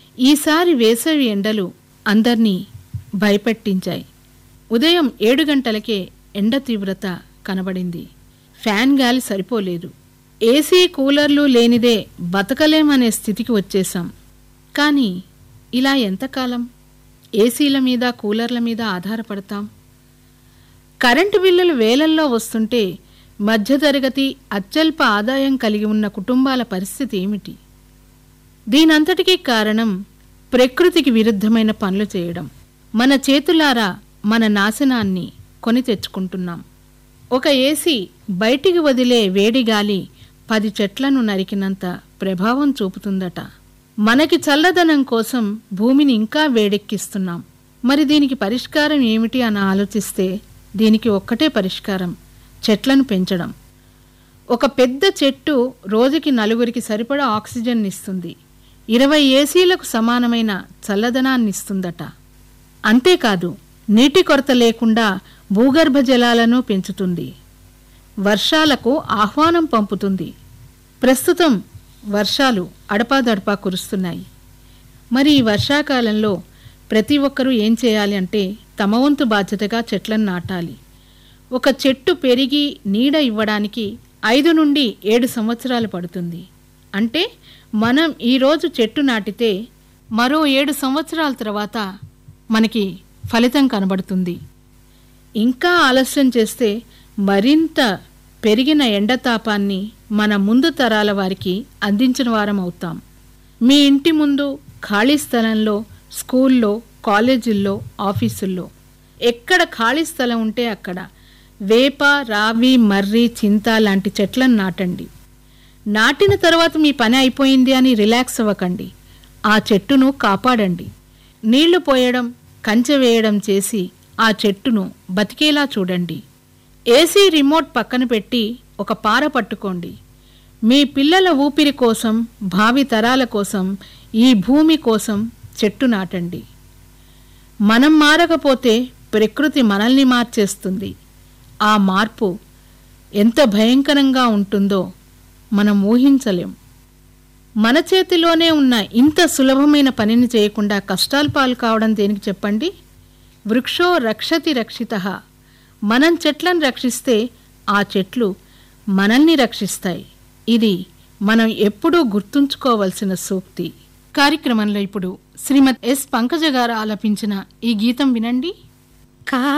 ఈసారి వేసవి ఎండలు అందర్నీ భయపెట్టించాయి ఉదయం ఏడు గంటలకే ఎండ తీవ్రత కనబడింది ఫ్యాన్ గాలి సరిపోలేదు ఏసీ కూలర్లు లేనిదే బతకలేమనే స్థితికి వచ్చేశాం కానీ ఇలా ఎంతకాలం ఏసీల మీద కూలర్ల మీద ఆధారపడతాం కరెంటు బిల్లులు వేలల్లో వస్తుంటే మధ్యతరగతి అత్యల్ప ఆదాయం కలిగి ఉన్న కుటుంబాల పరిస్థితి ఏమిటి దీనంతటికీ కారణం ప్రకృతికి విరుద్ధమైన పనులు చేయడం మన చేతులారా మన నాశనాన్ని కొని తెచ్చుకుంటున్నాం ఒక ఏసీ బయటికి వదిలే వేడి గాలి పది చెట్లను నరికినంత ప్రభావం చూపుతుందట మనకి చల్లదనం కోసం భూమిని ఇంకా వేడెక్కిస్తున్నాం మరి దీనికి పరిష్కారం ఏమిటి అని ఆలోచిస్తే దీనికి ఒక్కటే పరిష్కారం చెట్లను పెంచడం ఒక పెద్ద చెట్టు రోజుకి నలుగురికి సరిపడా ఆక్సిజన్ ఇస్తుంది ఇరవై ఏసీలకు సమానమైన చల్లదనాన్ని ఇస్తుందట అంతేకాదు నీటి కొరత లేకుండా భూగర్భ జలాలను పెంచుతుంది వర్షాలకు ఆహ్వానం పంపుతుంది ప్రస్తుతం వర్షాలు అడపాదడపా కురుస్తున్నాయి మరి ఈ వర్షాకాలంలో ప్రతి ఒక్కరూ ఏం చేయాలి అంటే తమ వంతు బాధ్యతగా చెట్లను నాటాలి ఒక చెట్టు పెరిగి నీడ ఇవ్వడానికి ఐదు నుండి ఏడు సంవత్సరాలు పడుతుంది అంటే మనం ఈరోజు చెట్టు నాటితే మరో ఏడు సంవత్సరాల తర్వాత మనకి ఫలితం కనబడుతుంది ఇంకా ఆలస్యం చేస్తే మరింత పెరిగిన ఎండతాపాన్ని మన ముందు తరాల వారికి అందించిన వారం అవుతాం మీ ఇంటి ముందు ఖాళీ స్థలంలో స్కూల్లో కాలేజీల్లో ఆఫీసుల్లో ఎక్కడ ఖాళీ స్థలం ఉంటే అక్కడ వేప రావి మర్రి చింత లాంటి చెట్లను నాటండి నాటిన తర్వాత మీ పని అయిపోయింది అని రిలాక్స్ అవ్వకండి ఆ చెట్టును కాపాడండి నీళ్లు పోయడం కంచె వేయడం చేసి ఆ చెట్టును బతికేలా చూడండి ఏసీ రిమోట్ పక్కన పెట్టి ఒక పార పట్టుకోండి మీ పిల్లల ఊపిరి కోసం భావి తరాల కోసం ఈ భూమి కోసం చెట్టు నాటండి మనం మారకపోతే ప్రకృతి మనల్ని మార్చేస్తుంది ఆ మార్పు ఎంత భయంకరంగా ఉంటుందో మనం ఊహించలేం మన చేతిలోనే ఉన్న ఇంత సులభమైన పనిని చేయకుండా కష్టాలు పాలు కావడం దేనికి చెప్పండి వృక్షో రక్షతి రక్షిత మనం చెట్లను రక్షిస్తే ఆ చెట్లు మనల్ని రక్షిస్తాయి ఇది మనం ఎప్పుడూ గుర్తుంచుకోవలసిన సూక్తి కార్యక్రమంలో ఇప్పుడు శ్రీమతి ఎస్ పంకజ గారు ఆలపించిన ఈ గీతం వినండి కా